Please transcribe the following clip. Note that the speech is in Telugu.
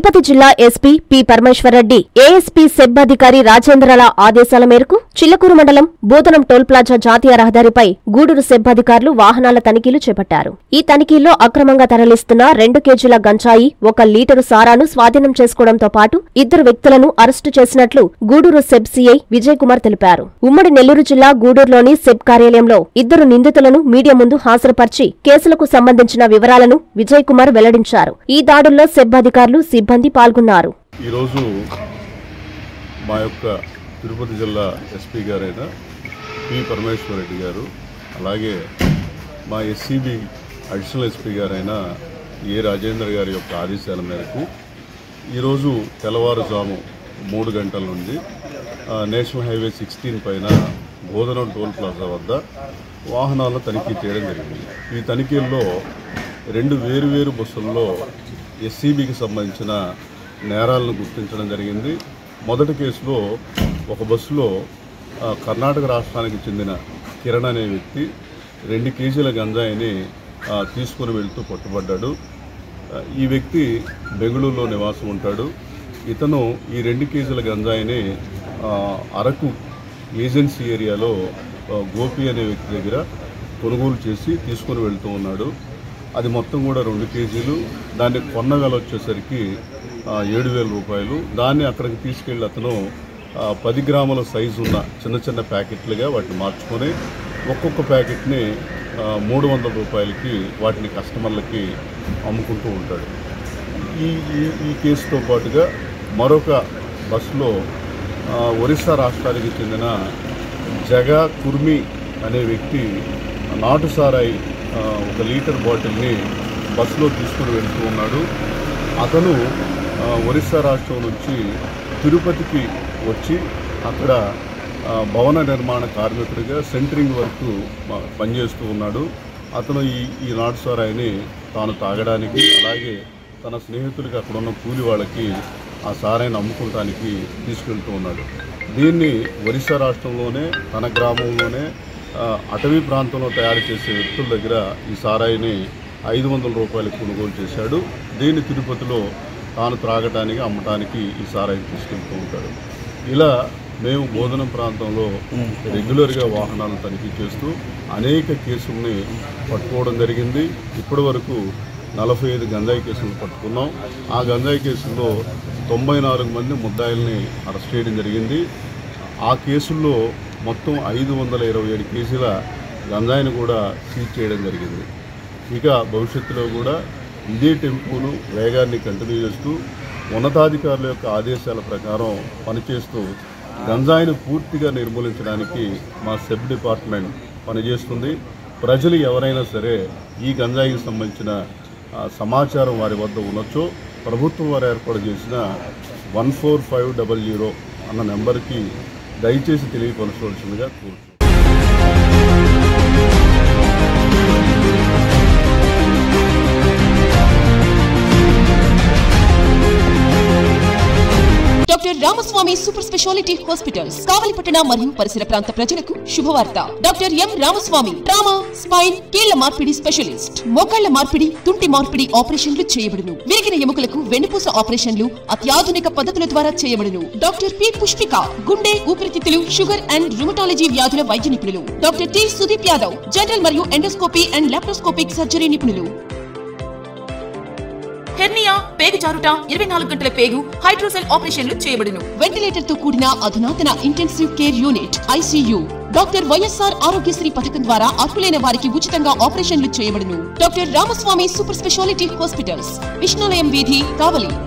తిరుపతి జిల్లా SP P Parameshwara Reddy ASP SEB అధికారి రాజేంద్రల ఆదేశాల మేరకు చిల్లకూరు మండలం బోధనం టోల్ ప్లాజా జాతీయ రహదారిపై గూడూరు సెబ్ అధికారులు వాహనాల తనిఖీలు చేపట్టారు ఈ తనిఖీల్లో అక్రమంగా తరలిస్తున్న రెండు కేజీల గంజాయి ఒక లీటరు సారాను స్వాధీనం చేసుకోవడంతో పాటు ఇద్దరు వ్యక్తులను అరెస్టు చేసినట్లు గూడూరు సెబ్ సీఐ విజయ్ కుమార్ తెలిపారు ఉమ్మడి నెల్లూరు జిల్లా గూడూరులోని సెబ్ కార్యాలయంలో ఇద్దరు నిందితులను మీడియా ముందు హాజరుపరిచి కేసులకు సంబంధించిన వివరాలను విజయ్ కుమార్ వెల్లడించారు ఈ దాడుల్లో సెబ్ అధికారులు సిబ్బంది పాల్గొన్నారు ఈరోజు మా యొక్క తిరుపతి జిల్లా ఎస్పీ గారైన పి పరమేశ్వర రెడ్డి గారు అలాగే మా ఎస్సీబీ అడిషనల్ ఎస్పీ గారైన ఏ రాజేంద్ర గారి యొక్క ఆదేశాల మేరకు ఈరోజు తెల్లవారుజాము మూడు గంటల నుండి ఆ, నేషనల్ హైవే సిక్స్టీన్ పైన బోధనం టోల్ ప్లాజా వద్ద వాహనాలను తనిఖీ చేయడం జరిగింది ఈ తనిఖీల్లో రెండు వేరువేరు బస్సుల్లో ఎస్సీబీకి సంబంధించిన నేరాలను గుర్తించడం జరిగింది మొదటి కేసులో ఒక బస్సులో ఆ, కర్ణాటక రాష్ట్రానికి చెందిన కిరణ్ అనే వ్యక్తి రెండు కేజీల గంజాయిని ఆ, తీసుకొని వెళ్తూ పట్టుబడ్డాడు ఆ, ఈ వ్యక్తి బెంగళూరులో నివాసం ఉంటాడు ఇతను ఈ రెండు కేజీల గంజాయిని ఆ, అరకు ఏజెన్సీ ఏరియాలో ఆ, గోపి అనే వ్యక్తి దగ్గర కొనుగోలు చేసి తీసుకొని వెళ్తూ ఉన్నాడు అది మొత్తం కూడా రెండు కేజీలు దాన్ని కొన్న వెల వచ్చేసరికి ఏడు వేల రూపాయలు దాన్ని అక్కడికి తీసుకెళ్ళి అతను ఆ, పది గ్రాముల సైజు ఉన్న చిన్న చిన్న ప్యాకెట్లుగా వాటిని మార్చుకొని ఒక్కొక్క ప్యాకెట్ని ఆ, మూడు వందల రూపాయలకి వాటిని కస్టమర్లకి అమ్ముకుంటూ ఉంటాడు ఈ ఈ ఈ కేసుతో పాటుగా మరొక బస్సులో ఆ, ఒరిస్సా రాష్ట్రానికి చెందిన జగా కుర్మి అనే వ్యక్తి నాటు సారాయి ఆ, ఒక లీటర్ బాటిల్ని బస్సులో తీసుకుని వెళ్తూ ఉన్నాడు అతను ఆ, ఒరిస్సా రాష్ట్రం నుంచి తిరుపతికి వచ్చి అక్కడ ఆ, భవన నిర్మాణ కార్మికుడిగా సెంటరింగ్ వర్క్ మ- పనిచేస్తూ ఉన్నాడు అతను ఈ ఈ నాటు సారాయిని తాను తాగడానికి అలాగే తన స్నేహితులకి అక్కడ ఉన్న కూలి వాళ్ళకి ఆ సారాయిని అమ్ముకోవడానికి తీసుకెళ్తూ ఉన్నాడు దీన్ని ఒరిస్సా రాష్ట్రంలోనే తన గ్రామంలోనే ఆ, అటవీ ప్రాంతంలో తయారు చేసే వ్యక్తుల దగ్గర ఈ సారాయిని ఐదు వందల రూపాయలకు కొనుగోలు చేశాడు దీన్ని తిరుపతిలో తాను త్రాగటానికి అమ్మటానికి ఈ సారాయిని తీసుకెళ్తూ ఉంటాడు ఇలా మేము బోధనం ప్రాంతంలో రెగ్యులర్గా వాహనాలను తనిఖీ చేస్తూ అనేక కేసుల్ని పట్టుకోవడం జరిగింది ఇప్పటి వరకు నలభై ఐదు గంజాయి కేసులు పట్టుకున్నాం ఆ గంజాయి కేసుల్లో తొంభై నాలుగు మంది ముద్దాయిల్ని అరెస్ట్ చేయడం జరిగింది ఆ కేసుల్లో మొత్తం ఐదు వందల ఇరవై ఏడు కేజీల గంజాయిని కూడా సీజ్ చేయడం జరిగింది ఇక భవిష్యత్తులో కూడా ఇదే టెంపును వేగాన్ని కంటిన్యూ చేస్తూ ఉన్నతాధికారుల యొక్క ఆదేశాల ప్రకారం పనిచేస్తూ గంజాయిని పూర్తిగా నిర్మూలించడానికి మా సెబ్ డిపార్ట్మెంట్ పనిచేస్తుంది ప్రజలు ఎవరైనా సరే ఈ గంజాయికి సంబంధించిన ఆ, సమాచారం వారి వద్ద ఉండొచ్చో ప్రభుత్వం వారు ఏర్పాటు చేసిన one four five double zero అన్న నెంబర్కి దయచేసి తెలియపరచవలసిందిగా కోరుతున్నాను doctor Ramaswamy super speciality hospitals కావలిపట్టణ మరియు పరిసర ప్రాంత ప్రజలకు శుభవార్త doctor M Ramaswamy trauma spine కీళ్ల మార్పిడి స్పెషలిస్ట్ మోకాళ్ల మార్పిడి తుంటి మార్పిడి ఆపరేషన్లు చేయబడును విరిగిన ఎముకలకు వెన్నుపూస ఆపరేషన్లు అత్యాధునిక పద్ధతుల ద్వారా చేయబడును డాక్టర్ పి పుష్పిక గుండె ఊపిరితిత్తులు షుగర్ అండ్ రుమటాలజీ వ్యాధుల వైద్య నిపుణులు doctor T Sudeep Yadav general మరియు ఎండోస్కోపీ అండ్ లాప్రోస్కోపిక్ సర్జరీ నిపుణులు హెర్నియా పేగు జారుట ఇరవై నాలుగు గంటల పేగు హైడ్రోసెల్ ఆపరేషన్లు చేయబడును వెంటిలేటర్ తో కూడిన అధునాతన intensive care unit ICU doctor YSR Aarogyasri పథకం ద్వారా అర్హులైన వారికి ఉచితంగా ఆపరేషన్లు చేయబడును doctor Ramaswamy super speciality hospitals Vishnulayam వీధి కావలి